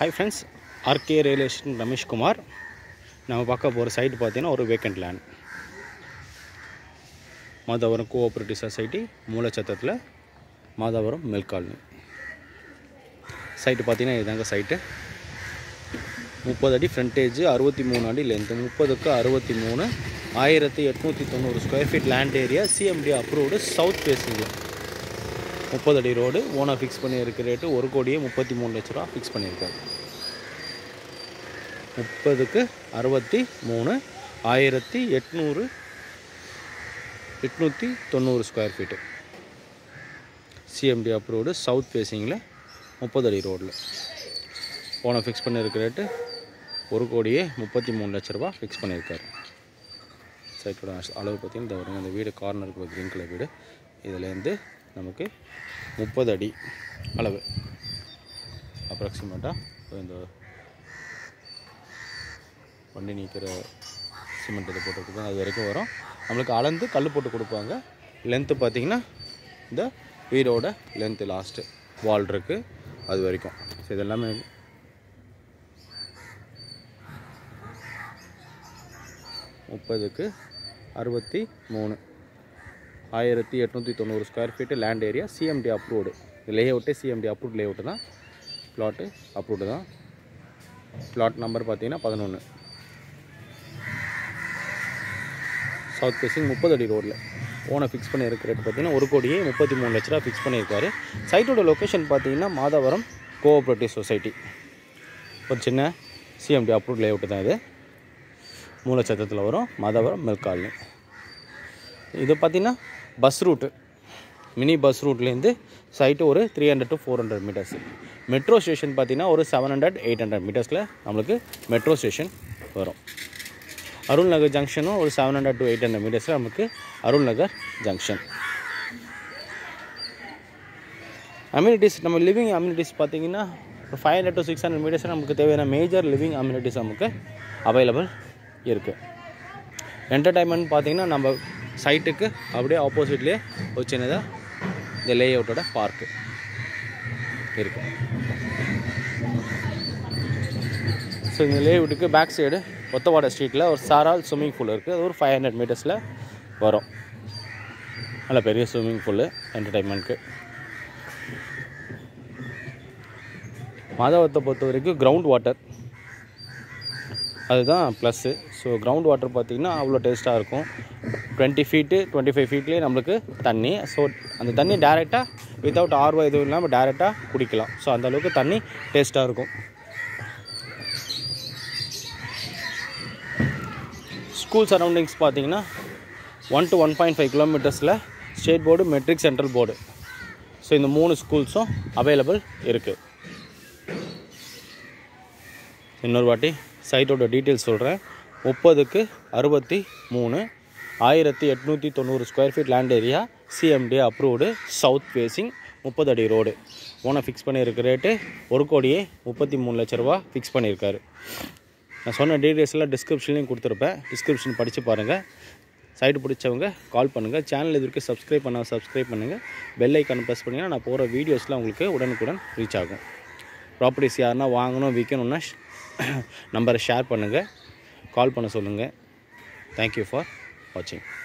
hi friends R K ரியலேஷன் ரமேஷ்குமார் நம்ம பார்க்க போகிற சைட் பார்த்தீங்கன்னா ஒரு vacant land Madhavaram cooperative society மூலச்சத்தத்தில் மாதவரம் மில்க் காலனி சைட்டு பார்த்தீங்கன்னா இதுதாங்க சைட்டு முப்பது அடி ஃப்ரண்டேஜ் அறுபத்தி மூணு அடி லென்த்து முப்பதுக்கு அறுபத்தி மூணு ஆயிரத்தி எட்நூற்றி தொண்ணூறு square feet land area CMD approved south ஃபேஸிங்கில் முப்பது அடி ரோடு ஓனாக ஃபிக்ஸ் பண்ணியிருக்க ரேட்டு ஒரு கோடியே முப்பத்தி மூணு லட்ச ரூபா ஃபிக்ஸ் பண்ணியிருக்காரு முப்பதுக்கு அறுபத்தி மூணு ஆயிரத்தி எட்நூறு எட்நூற்றி தொண்ணூறு square feet CMD approved south ஃபேஸிங்கில் முப்பது அடி ரோடில் ஓனை ஃபிக்ஸ் பண்ணியிருக்க ரேட்டு ஒரு கோடியே முப்பத்தி மூணு லட்ச ரூபா ஃபிக்ஸ் பண்ணியிருக்காரு சைட்டோட அளவு பார்த்தீங்கன்னா இந்த வருங்க இந்த வீடு கார்னருக்கு க்ரீன் கலர் வீடு இதுலேருந்து நமக்கு முப்பது அடி அளவு அப்ராக்சிமேட்டாக இந்த வண்டி நீக்கிற சிமெண்ட் இது போட்டுருக்குது அது வரைக்கும் வரும் நம்மளுக்கு அளந்து கல் போட்டு கொடுப்பாங்க லென்த்து பார்த்தீங்கன்னா இந்த வீடோட லென்த்து லாஸ்ட்டு வால் இருக்குது அது வரைக்கும் ஸோ இதெல்லாமே முப்பதுக்கு அறுபத்தி மூணு ஆயிரத்தி எட்நூற்றி தொண்ணூறு square feet land area CMD approved லே அவுட்டே சிஎம்டி அப்ரூவ்ட் லே அவுட்டு தான் ப்ளாட்டு அப்ரூவ்டு தான் ப்ளாட் நம்பர் பார்த்தீங்கன்னா பதினொன்று சவுத் ஃபேஸிங் முப்பது அடி ரோடில் ஓனை ஃபிக்ஸ் பண்ணி இருக்கிற ரேட் பார்த்தீங்கன்னா ஒரு கோடியே முப்பத்தி மூணு லட்ச ரூபா ஃபிக்ஸ் பண்ணியிருக்காரு சைட்டோட லொக்கேஷன் பார்த்தீங்கன்னா மாதவரம் கோஆப்ரேட்டிவ் சொசைட்டி ஒரு சின்ன சிஎம்டி அப்ரூவ்ட் லே அவுட்டு தான் இது மூலச்சத்தத்தில் வரும் மாதவரம் மில்க் காலனி இது பார்த்திங்கன்னா பஸ் ரூட்டு மினி பஸ் ரூட்லேருந்து சைட்டு ஒரு three hundred to four hundred metres metro station பார்த்திங்கன்னா ஒரு செவன் ஹண்ட்ரட் எயிட் ஹண்ட்ரட் மீட்டர்ஸில் நம்மளுக்கு மெட்ரோ ஸ்டேஷன் வரும் அருள் நகர் ஜங்ஷனும் ஒரு seven hundred to eight hundred மீட்டர்ஸில் நமக்கு அருள் நகர் ஜங்ஷன் அம்யூனிட்டிஸ் நம்ம லிவிங் அம்யூனிட்டிஸ் பார்த்தீங்கன்னா ஒரு five hundred to six hundred மீட்டர்ஸில் நமக்கு தேவையான மேஜர் லிவிங் அம்யூனிட்டிஸ் நமக்கு அவைலபிள் இருக்குது என்டர்டைன்மெண்ட் பார்த்தீங்கன்னா நம்ம சைட்டுக்கு அப்படியே ஆப்போசிட்லேயே ஒரு சின்னதாக இந்த லே அவுட்டோட பார்க்கு இருக்குது ஸோ இந்த லே அவுட்டுக்கு பேக் சைடு ஒத்தவாடை ஸ்ட்ரீட்டில் ஒரு சாரால் ஸ்விம்மிங் பூல் இருக்குது அது ஒரு ஃபைவ் ஹண்ட்ரட் மீட்டர்ஸில் வரும் நல்ல பெரிய ஸ்விம்மிங் பூலு என்டர்டைன்மெண்ட்க்கு மாதவத்தை பொறுத்த வரைக்கும் கிரவுண்ட் வாட்டர் அதுதான் ப்ளஸ்ஸு ஸோ கிரவுண்ட் வாட்டர் பார்த்திங்கன்னா அவ்வளோ டேஸ்ட்டாக இருக்கும் டுவெண்ட்டி ஃபீட்டு டுவெண்ட்டி ஃபைவ் ஃபீட்லேயே நம்மளுக்கு தண்ணி ஸோ அந்த தண்ணி டேரெக்டாக வித்தவுட் ஆர்வா எதுவும் இல்லாமல் டேரெக்டாக குடிக்கலாம் ஸோ அந்தளவுக்கு தண்ணி டேஸ்ட்டாக இருக்கும் ஸ்கூல் சரௌண்டிங்ஸ் பார்த்தீங்கன்னா one to one point five கிலோமீட்டர்ஸில் state board matric central board so இந்த மூணு ஸ்கூல்ஸும் அவைலபிள் இருக்குது இன்னொரு வாட்டி சைட்டோட டீட்டெயில்ஸ் சொல்கிறேன் முப்பதுக்கு அறுபத்தி மூணு ஆயிரத்தி எட்நூற்றி தொண்ணூறு square feet land area CMD approved south facing முப்பது அடி ரோடு ஓனை ஃபிக்ஸ் பண்ணியிருக்க ரேட்டு ஒரு கோடியே முப்பத்தி மூணு லட்ச ரூபா ஃபிக்ஸ் பண்ணியிருக்காரு நான் சொன்ன டீட்டெயில்ஸ் எல்லாம் டிஸ்கிரிப்ஷன்லேயும் கொடுத்துருப்பேன் டிஸ்கிரிப்ஷன் படித்து பாருங்கள் சைட்டு பிடிச்சவங்க கால் பண்ணுங்கள் சேனல் இது வரைக்கும் சப்ஸ்கிரைப் பண்ணால் சப்ஸ்கிரைப் பண்ணுங்கள் பெல் ஐக்கான் ப்ரெஸ் பண்ணிங்கன்னா நான் போகிற வீடியோஸ்லாம் உங்களுக்கு உடனுக்குடன் ரீச் ஆகும் ப்ராப்பர்ட்டிஸ் யாருன்னா வாங்கணும் விற்கணுன்னா நம்பரை ஷேர் பண்ணுங்கள் கால் பண்ண சொல்லுங்கள் தேங்க்யூ ஃபார் வாட்சிங்